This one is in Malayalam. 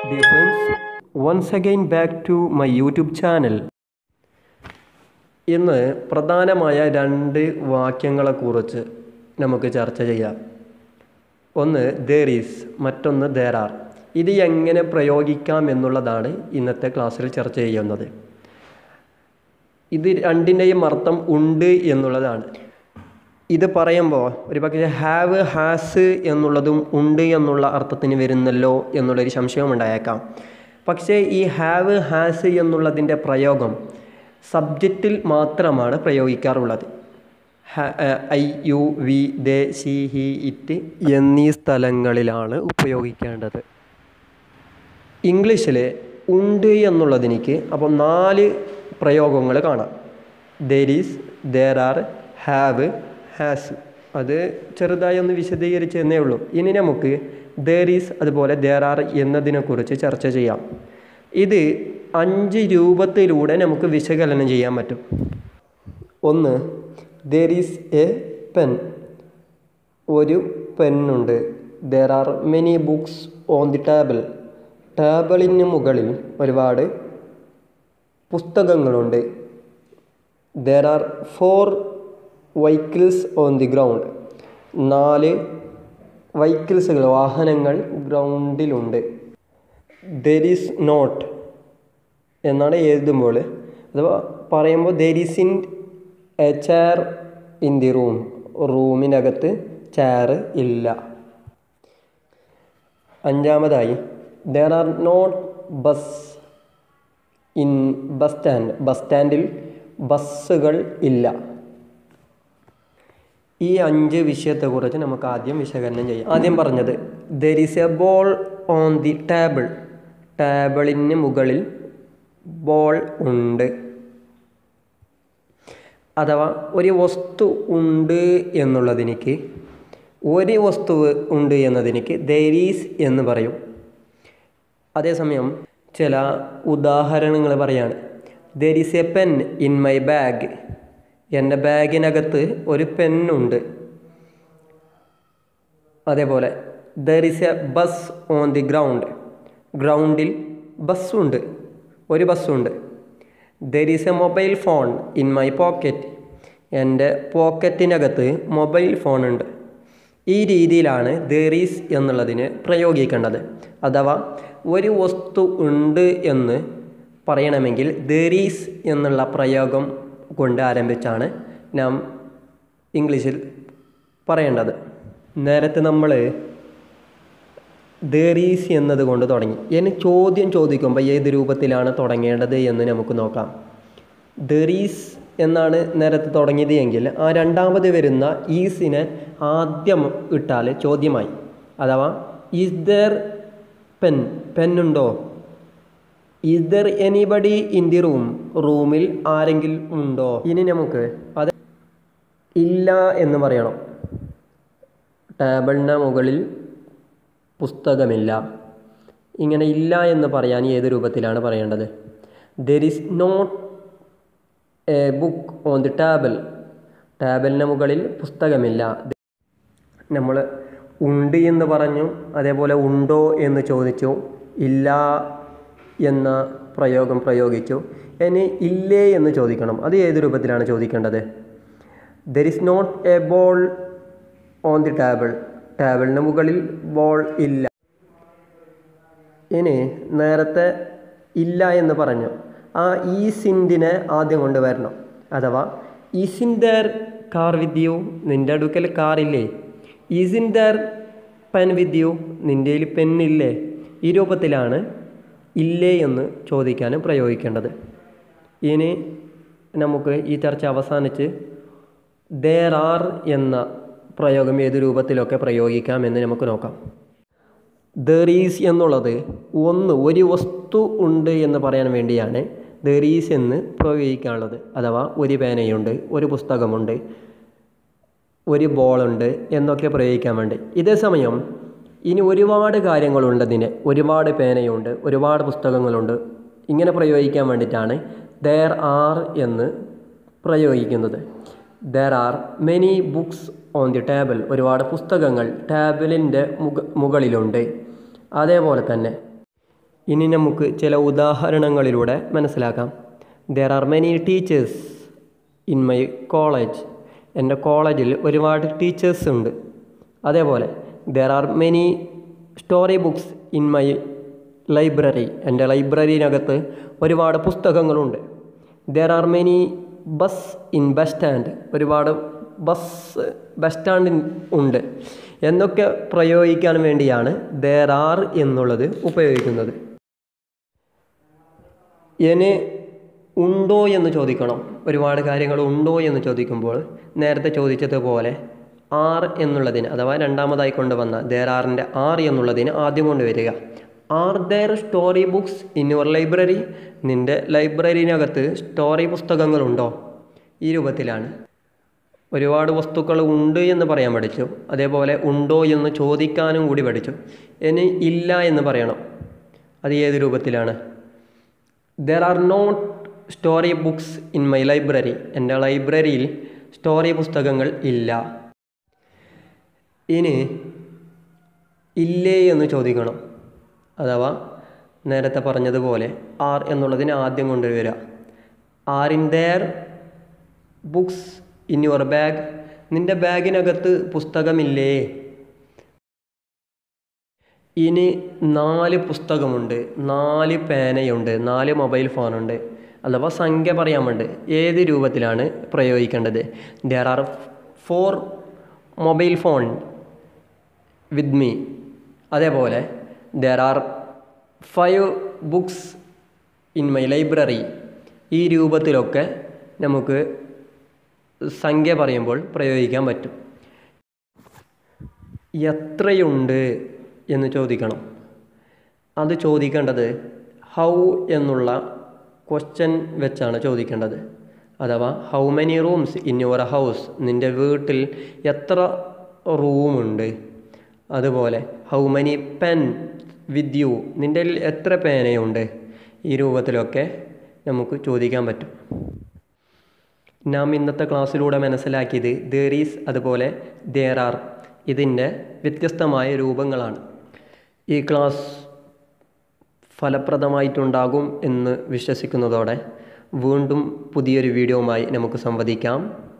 Dear friends, once again back to my YouTube channel. ഇന്ന് പ്രധാനമായ രണ്ട് വാക്യങ്ങളെക്കുറിച്ച് നമുക്ക് ചർച്ച ചെയ്യാം ഒന്ന് ദേർ ഈസ് മറ്റൊന്ന് ദേർ ആർ ഇത് എങ്ങനെ പ്രയോഗിക്കാം എന്നുള്ളതാണ് ഇന്നത്തെ ക്ലാസ്സിൽ ചർച്ച ചെയ്യുന്നത് ഇത് രണ്ടിൻ്റെയും അർത്ഥം ഉണ്ട് എന്നുള്ളതാണ് ഇത് പറയുമ്പോൾ ഒരു പക്ഷേ ഹാവ് ഹാസ് എന്നുള്ളതും ഉണ്ട് എന്നുള്ള അർത്ഥത്തിന് വരുന്നല്ലോ എന്നുള്ളൊരു സംശയം ഉണ്ടായേക്കാം പക്ഷേ ഈ ഹാവ് ഹാസ് എന്നുള്ളതിൻ്റെ പ്രയോഗം സബ്ജക്റ്റിൽ മാത്രമാണ് പ്രയോഗിക്കാറുള്ളത് I you we they she he it എന്നീ സ്ഥലങ്ങളിലാണ് ഉപയോഗിക്കേണ്ടത് ഇംഗ്ലീഷിൽ ഉണ്ട് എന്നുള്ളതിനിക്ക് അപ്പോൾ നാല് പ്രയോഗങ്ങൾ കാണാം there is there are have has അത് ചെറുതായി ഒന്ന് വിശദീകരിച്ച് എന്നേ ഉള്ളൂ ഇനി നമുക്ക് ദർ ഈസ് അതുപോലെ ദർ ആർ എന്നതിനെക്കുറിച്ച് ചർച്ച ചെയ്യാം ഇത് അഞ്ച് രൂപത്തിലൂടെ നമുക്ക് വിശകലനം ചെയ്യാൻ പറ്റും ഒന്ന് ദർ ഈസ് എ പെൻ ഒരു പെന്നുണ്ട് there are many books on the table ടേബിളിന് മുകളിൽ ഒരുപാട് പുസ്തകങ്ങളുണ്ട് there are four vehicles on the ground നാല് വൈക്കിൾസുകൾ വാഹനങ്ങൾ ഗ്രൗണ്ടിലുണ്ട് ദർ ഈസ് നോട്ട് എന്നാണ് എഴുതുമ്പോൾ അഥവാ പറയുമ്പോൾ there isn't a chair in the room റൂമിനകത്ത് ചെയർ ഇല്ല അഞ്ചാമതായി there are not bus in bus stand bus സ്റ്റാൻഡിൽ ബസ്സുകൾ ഇല്ല ഈ അഞ്ച് വിഷയത്തെക്കുറിച്ച് നമുക്ക് ആദ്യം വിശകലനം ചെയ്യാം ആദ്യം പറഞ്ഞത് there is a ball on the table ടേബിളിന് മുകളിൽ ബോൾ ഉണ്ട് അഥവാ ഒരു വസ്തു ഉണ്ട് എന്നുള്ളതിനിക്ക് ഒരു വസ്തുവ് ഉണ്ട് എന്നതിനിക്ക് ദരീസ് എന്ന് പറയും അതേസമയം ചില ഉദാഹരണങ്ങൾ പറയാണ് there is a pen in my bag എൻ്റെ ബാഗിനകത്ത് ഒരു പെന്നുണ്ട് അതേപോലെ there is a bus on the ground ഗ്രൗണ്ടിൽ ബസ്സുണ്ട് ഒരു ബസ്സുണ്ട് there is a mobile phone in my pocket എൻ്റെ പോക്കറ്റിനകത്ത് മൊബൈൽ ഫോണുണ്ട് ഈ രീതിയിലാണ് ദറീസ് എന്നുള്ളതിന് പ്രയോഗിക്കേണ്ടത് അഥവാ ഒരു വസ്തു ഉണ്ട് എന്ന് പറയണമെങ്കിൽ ദറീസ് എന്നുള്ള പ്രയോഗം കൊണ്ട് ആരംഭിച്ചാണ് നാം ഇംഗ്ലീഷിൽ പറയേണ്ടത് നേരത്തെ നമ്മൾ ദറീസ് എന്നതുകൊണ്ട് തുടങ്ങി ഇനി ചോദ്യം ചോദിക്കുമ്പോൾ ഏത് രൂപത്തിലാണ് തുടങ്ങേണ്ടത് എന്ന് നമുക്ക് നോക്കാം ദറീസ് എന്നാണ് നേരത്തെ തുടങ്ങിയത് എങ്കിൽ ആ രണ്ടാമത് വരുന്ന ഈസിനെ ആദ്യം ഇട്ടാൽ ചോദ്യമായി അഥവാ ഈസ് ദർ പെൻ പെന്നുണ്ടോ is there anybody in the room റൂമിൽ ആരെങ്കിലും ഉണ്ടോ ഇനി നമുക്ക് അത് ഇല്ല എന്ന് പറയണം ടേബിളിന് മുകളിൽ പുസ്തകമില്ല ഇങ്ങനെ ഇല്ല എന്ന് പറയാൻ ഏത് രൂപത്തിലാണ് പറയേണ്ടത് there is not a book on the table ടേബിളിന് മുകളിൽ പുസ്തകമില്ല നമ്മൾ ഉണ്ട് എന്ന് പറഞ്ഞു അതേപോലെ ഉണ്ടോ എന്ന് ചോദിച്ചു ഇല്ല എന്ന പ്രയോഗം പ്രയോഗിച്ചു ഇനി ഇല്ലേ എന്ന് ചോദിക്കണം അത് ഏത് രൂപത്തിലാണ് ചോദിക്കേണ്ടത് there is not a ball on the table ടേബിളിന് മുകളിൽ ബോൾ ഇല്ല ഇനി നേരത്തെ ഇല്ല എന്ന് പറഞ്ഞു ആ ഈ സിൻഡിനെ ആദ്യം കൊണ്ടുവരണം അഥവാ isn't there car with you നിൻ്റെ അടുക്കൽ കാറില്ലേ isn't there pen with you നിൻ്റെ കയ്യിൽ പെന്നില്ലേ ഈ രൂപത്തിലാണ് ഇല്ലേ എന്ന് ചോദിക്കാനും പ്രയോഗിക്കേണ്ടത് ഇനി നമുക്ക് ഈ ചർച്ച അവസാനിച്ച് ദേർ ആർ എന്ന പ്രയോഗം ഏത് രൂപത്തിലൊക്കെ പ്രയോഗിക്കാമെന്ന് നമുക്ക് നോക്കാം ദറീസ് എന്നുള്ളത് ഒന്ന് ഒരു വസ്തു ഉണ്ട് എന്ന് പറയാൻ വേണ്ടിയാണ് ദറീസ് എന്ന് പ്രയോഗിക്കാനുള്ളത് അഥവാ ഒരു പേനയുണ്ട് ഒരു പുസ്തകമുണ്ട് ഒരു ബോളുണ്ട് എന്നൊക്കെ പ്രയോഗിക്കാൻ വേണ്ടി ഇതേ സമയം ഇനി ഒരുപാട് കാര്യങ്ങളുണ്ടതിന് ഒരുപാട് പേനയുണ്ട് ഒരുപാട് പുസ്തകങ്ങളുണ്ട് ഇങ്ങനെ പ്രയോഗിക്കാൻ വേണ്ടിയിട്ടാണ് ദർ ആർ എന്ന് പ്രയോഗിക്കുന്നത് there are many books on the table ഒരുപാട് പുസ്തകങ്ങൾ ടേബിളിൻ്റെ മുക മുകളിലുണ്ട് അതേപോലെ തന്നെ ഇനി നമുക്ക് ചില ഉദാഹരണങ്ങളിലൂടെ മനസ്സിലാക്കാം there are many teachers in my college എൻ്റെ കോളേജിൽ ഒരുപാട് ടീച്ചേഴ്സ് ഉണ്ട് അതേപോലെ there are many story books in my library എൻ്റെ ലൈബ്രറിയിനകത്ത് ഒരുപാട് പുസ്തകങ്ങളുണ്ട് there are many bus in bus stand ഒരുപാട് ബസ് ബസ് സ്റ്റാൻഡിൽ ഉണ്ട് എന്നൊക്കെ പ്രയോഗിക്കാൻ വേണ്ടിയാണ് ദർ ആർ എന്നുള്ളത് ഉപയോഗിക്കുന്നത് ഇനി ഉണ്ടോ എന്ന് ചോദിക്കണം ഒരുപാട് കാര്യങ്ങൾ ഉണ്ടോ എന്ന് ചോദിക്കുമ്പോൾ നേരത്തെ ചോദിച്ചതുപോലെ ആർ എന്നുള്ളതിന് അഥവാ രണ്ടാമതായി കൊണ്ടുവന്ന ദേർ ആറിൻ്റെ ആർ എന്നുള്ളതിന് ആദ്യം കൊണ്ടുവരിക are there story books in your library നിൻ്റെ ലൈബ്രറിനകത്ത് സ്റ്റോറി പുസ്തകങ്ങളുണ്ടോ ഈ രൂപത്തിലാണ് ഒരുപാട് വസ്തുക്കൾ ഉണ്ട് എന്ന് പറയാൻ പഠിച്ചു അതേപോലെ ഉണ്ടോ എന്ന് ചോദിക്കാനും കൂടി പഠിച്ചു ഇനി ഇല്ല എന്ന് പറയണം അത് ഏത് രൂപത്തിലാണ് there are not story books in my library എൻ്റെ ലൈബ്രറിയിൽ സ്റ്റോറി പുസ്തകങ്ങൾ ഇല്ല ഇനി ഇല്ലേ എന്ന് ചോദിക്കണം അഥവാ നേരത്തെ പറഞ്ഞതുപോലെ ആർ എന്നുള്ളതിന് ആദ്യം കൊണ്ടുവരിക aren't there books in your bag നിൻ്റെ ബാഗിനകത്ത് പുസ്തകമില്ലേ ഇനി നാല് പുസ്തകമുണ്ട് നാല് പേനയുണ്ട് നാല് മൊബൈൽ ഫോണുണ്ട് അഥവാ സംഖ്യ പറയാൻ വേണ്ടി ഏത് രൂപത്തിലാണ് പ്രയോഗിക്കേണ്ടത് there are four mobile phone with me അതേപോലെ there are five books in my library ഈ രൂപത്തിലൊക്കെ നമുക്ക് സംഖ്യ പറയുമ്പോൾ പ്രയോഗിക്കാൻ പറ്റും എത്രയുണ്ട് എന്ന് ചോദിക്കണം അത് ചോദിക്കേണ്ടത് ഹൗ എന്നുള്ള ക്വസ്റ്റ്യൻ വെച്ചാണ് ചോദിക്കേണ്ടത് അഥവാ how many rooms in your house നിൻ്റെ വീട്ടിൽ എത്ര റൂമുണ്ട് അതുപോലെ how many pen with you നിൻ്റെ എത്ര പേനയുണ്ട് ഈ രൂപത്തിലൊക്കെ നമുക്ക് ചോദിക്കാൻ പറ്റും നാം ഇന്നത്തെ ക്ലാസ്സിലൂടെ മനസ്സിലാക്കിയത് ദേർ ഈസ് അതുപോലെ ദേർ ആർ ഇതിൻ്റെ വ്യത്യസ്തമായ രൂപങ്ങളാണ് ഈ ക്ലാസ് ഫലപ്രദമായിട്ടുണ്ടാകും എന്ന് വിശ്വസിക്കുന്നതോടെ വീണ്ടും പുതിയൊരു വീഡിയോവുമായി നമുക്ക് സംവദിക്കാം